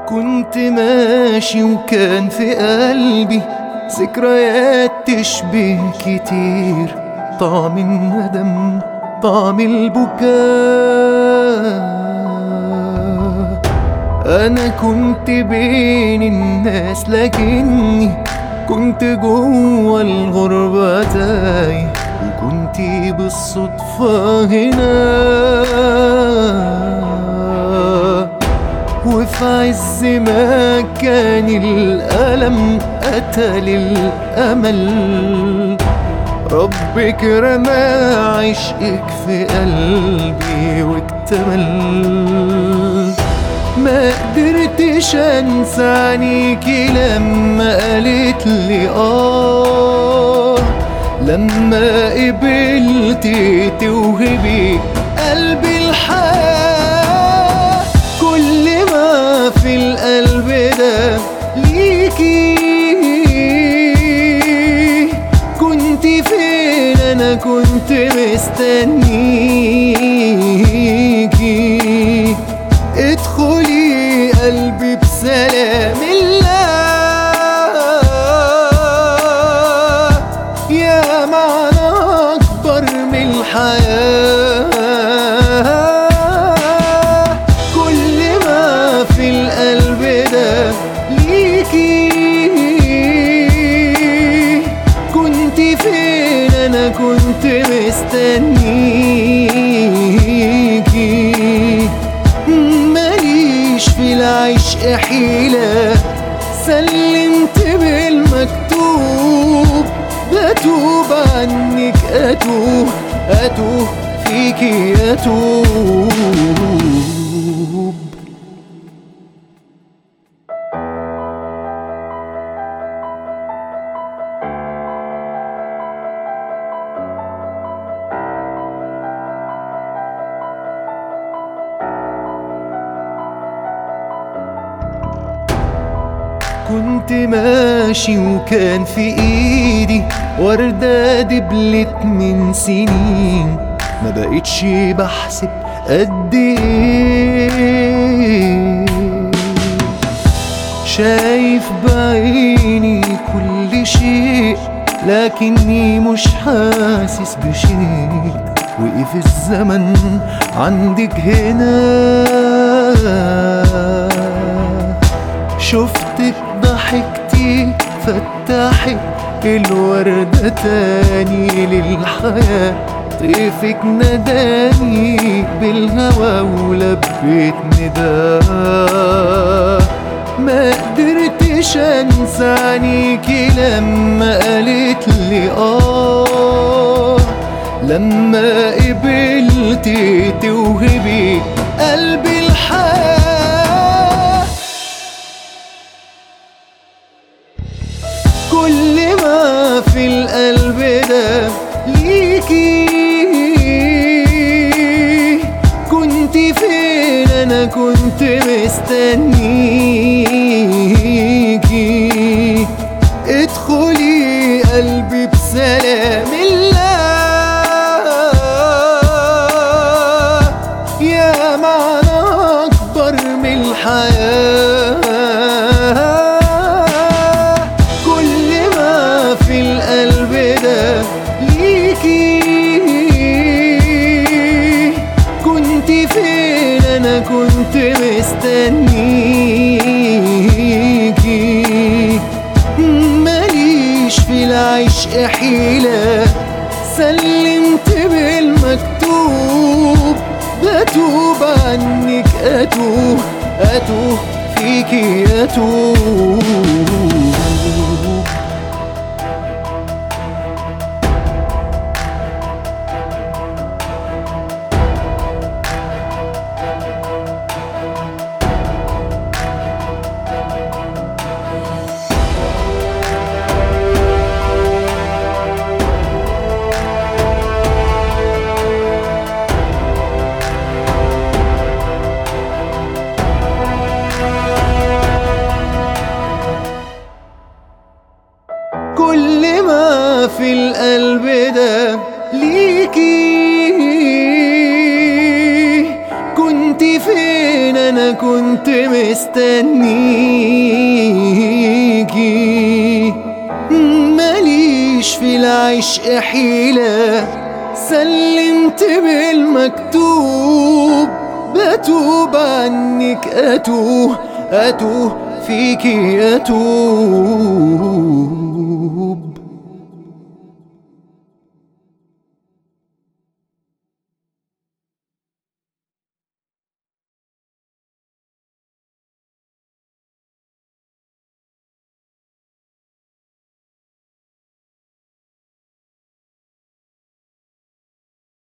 كنت ماشي وكان في قلبي ذكريات تشبه كتير طعم الندم طعم البكاء أنا كنت بين الناس لكني كنت جوا الغربة تايه وكنت بالصدفة هنا وفي عز ما كان الألم قتل الأمل ربك رمى عشقك في قلبي واكتمل ما قدرتش انسى عينيكي لما قالت لي اه لما قبلتي توهبي قلبي الحياة كل ما في القلب ده ليكي كنت فين انا كنت مستنيكي ادخلي قلبي بسلام الله يا معنى أكبر من الحياة كل ما في القلب ده ليكي كنت فين أنا كنت مستنيكي ماليش في العشق حيلة سلمت بالمكتوب بتوب عنك أتوه أتوه فيكي أتوب كنت ماشي وكان في ايدي وردة دبلت من سنين ما بقتش بحسب قد ايه شايف بعيني كل شيء لكني مش حاسس بشيء وقف الزمن عندك هنا شفتك ضحكتي فتحت الوردة تاني للحياة طيفك نداني بالهوى ولبيت نداه ما قدرتش انسى عينيكي لما قالت لي اه لما قبلتي توهبي قلبي الحياه كل ما في القلب ده ليكي كنت فين انا كنت مستنيكي ادخلي قلبي بسلام الله يا معنى اكبر من الحياه كل ما في القلب ده ليكي كنت فين انا كنت مستنيكي ماليش في العشق حيلة سلمت بالمكتوب بتوب عنك أتوه أتوه فيكي أتوب كل ما في القلب ده ليكي كنت كنت فين انا كنت مستنيكي ماليش في العشق حيلة سلمت بالمكتوب بتوب عنك اتوه اتوه فيكي اتوب